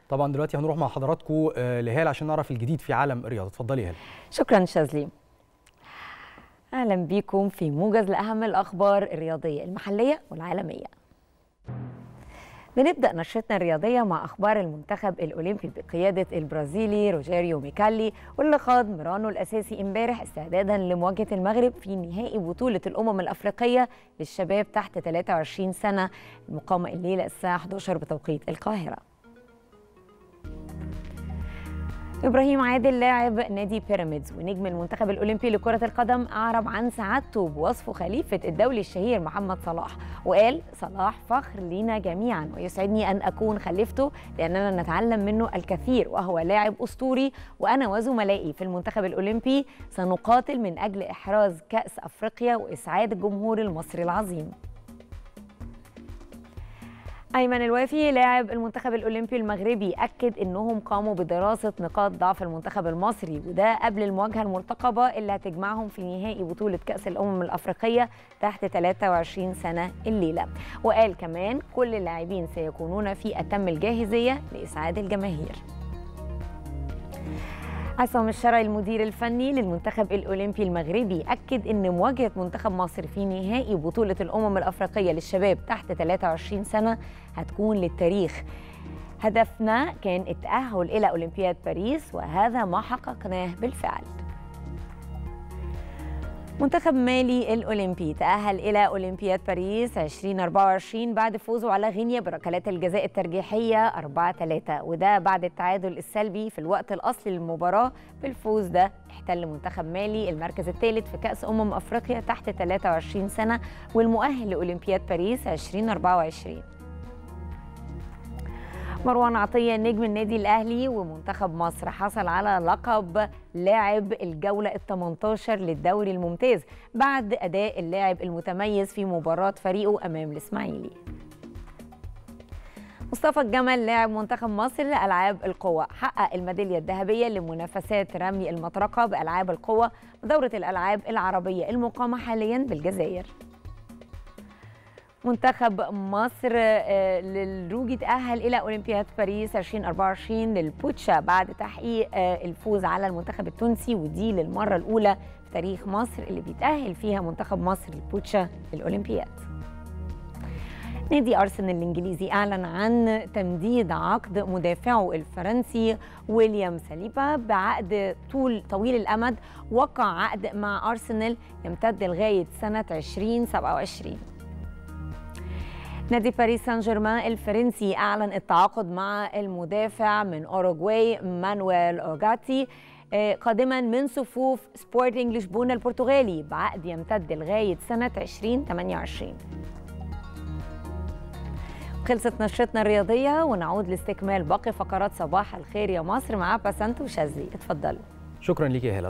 طبعا دلوقتي هنروح مع حضراتكم لهال عشان نعرف الجديد في عالم الرياضه اتفضلي هال شكرا شاذلي اهلا بيكم في موجز لاهم الاخبار الرياضيه المحليه والعالميه بنبدا نشرتنا الرياضيه مع اخبار المنتخب الاولمبي بقياده البرازيلي روجيريو ميكالي واللي خاض مرانه الاساسي امبارح استعدادا لمواجهه المغرب في نهائي بطوله الامم الافريقيه للشباب تحت 23 سنه المقامه الليله الساعه 11 بتوقيت القاهره ابراهيم عادل لاعب نادي بيراميدز ونجم المنتخب الاولمبي لكره القدم اعرب عن سعادته بوصفه خليفه الدولي الشهير محمد صلاح وقال صلاح فخر لينا جميعا ويسعدني ان اكون خليفته لاننا نتعلم منه الكثير وهو لاعب اسطوري وانا وزملائي في المنتخب الاولمبي سنقاتل من اجل احراز كاس افريقيا واسعاد الجمهور المصري العظيم أيمن الوافي لاعب المنتخب الأولمبي المغربي أكد أنهم قاموا بدراسة نقاط ضعف المنتخب المصري وده قبل المواجهة المرتقبة اللي هتجمعهم في نهائي بطولة كأس الأمم الأفريقية تحت 23 سنة الليلة وقال كمان كل اللاعبين سيكونون في أتم الجاهزية لإسعاد الجماهير عصام الشرعي المدير الفني للمنتخب الاولمبي المغربي اكد ان مواجهه منتخب مصر في نهائي بطوله الامم الافريقيه للشباب تحت 23 سنه هتكون للتاريخ هدفنا كان التاهل الى اولمبياد باريس وهذا ما حققناه بالفعل منتخب مالي الأولمبي تأهل إلى أولمبياد باريس 2024 بعد فوزه على غينيا بركلات الجزاء الترجيحية 4-3 وده بعد التعادل السلبي في الوقت الأصلي للمباراة بالفوز ده احتل منتخب مالي المركز الثالث في كأس أمم أفريقيا تحت 23 سنة والمؤهل لأولمبياد باريس 2024 مروان عطية نجم النادي الأهلي ومنتخب مصر حصل على لقب لاعب الجولة ال 18 للدوري الممتاز بعد أداء اللاعب المتميز في مباراة فريقه أمام الإسماعيلي مصطفى الجمل لاعب منتخب مصر لألعاب القوى حقق الميدالية الذهبية لمنافسات رمي المطرقة بألعاب القوى ودورة الألعاب العربية المقامة حاليا بالجزائر منتخب مصر للروجي تأهل إلى أولمبياد باريس 2024 للبوتشا بعد تحقيق الفوز على المنتخب التونسي ودي للمرة الأولى في تاريخ مصر اللي بيتأهل فيها منتخب مصر للبوتشا للأولمبياد نادي أرسنال الإنجليزي أعلن عن تمديد عقد مدافعه الفرنسي ويليام ساليبا بعقد طول طويل الأمد وقع عقد مع أرسنال يمتد لغاية سنة 2027 نادي باريس سان جيرمان الفرنسي اعلن التعاقد مع المدافع من اوروغواي مانويل اوغاتي قادما من صفوف سبورتنج لشبونه البرتغالي بعقد يمتد لغايه سنه 2028 خلصت نشرتنا الرياضيه ونعود لاستكمال باقي فقرات صباح الخير يا مصر مع باسنت وشاذلي اتفضلوا شكرا ليك يا هلا